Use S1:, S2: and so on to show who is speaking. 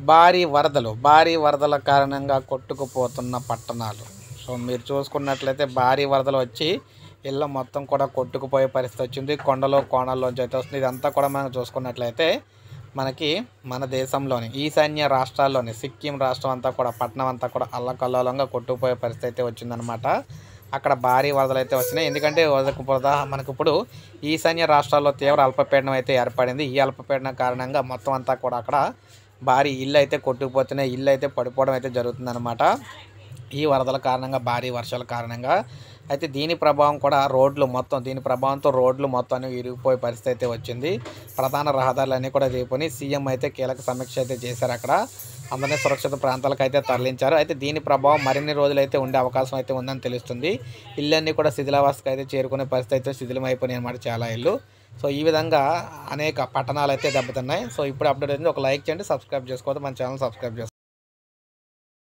S1: భారీ వరదలు భారీ వరదల కారణంగా కొట్టుకుపోతున్న పట్టణాలు సో మీరు చూసుకున్నట్లయితే భారీ వరదలు వచ్చి ఇళ్ళ మొత్తం కూడా కొట్టుకుపోయే పరిస్థితి వచ్చింది కొండలో కోణాల్లోంచి అయితే వస్తుంది ఇదంతా కూడా మనం చూసుకున్నట్లయితే మనకి మన దేశంలోని ఈశాన్య రాష్ట్రాల్లోని సిక్కిం రాష్ట్రం అంతా కూడా పట్టణం అంతా కూడా అల్లకల్లోలంగా కొట్టుకుపోయే పరిస్థితి అయితే వచ్చిందనమాట అక్కడ భారీ వరదలు అయితే వచ్చినాయి ఎందుకంటే వరదకు ప్రధా మనకు ఇప్పుడు ఈశాన్య రాష్ట్రాల్లో తీవ్ర అల్పపీడనం అయితే ఏర్పడింది ఈ అల్పపీడనం కారణంగా మొత్తం అంతా కూడా అక్కడ భారీ ఇల్లు అయితే కొట్టుకుపోతున్నాయి ఇల్లు అయితే పడిపోవడం అయితే జరుగుతుందన్నమాట ఈ వరదల కారణంగా భారీ వర్షాల కారణంగా అయితే దీని ప్రభావం కూడా రోడ్లు మొత్తం దీని ప్రభావంతో రోడ్లు మొత్తం అనేవి విరిగిపోయే పరిస్థితి అయితే వచ్చింది ప్రధాన రహదారులన్నీ కూడా దిగిపోయి సీఎం అయితే కీలక సమీక్ష అయితే చేశారు అక్కడ అందరినీ సురక్షిత ప్రాంతాలకు అయితే తరలించారు అయితే దీని ప్రభావం మరిన్ని రోజులు అయితే ఉండే అవకాశం అయితే ఉందని తెలుస్తుంది ఇళ్ళన్నీ కూడా శిథిలావస్థకు అయితే చేరుకునే పరిస్థితి అయితే శిథిలమైపోయినాయి అన్నమాట చాలా ఇల్లు సో ఈ విధంగా అనేక పట్టణాలు అయితే దెబ్బతిన్నాయి సో ఇప్పుడు అప్డేట్ అయింది ఒక లైక్ చేయండి సబ్స్క్రైబ్ చేసుకోవద్దు మన ఛానల్ సబ్స్క్రైబ్ చేసుకోండి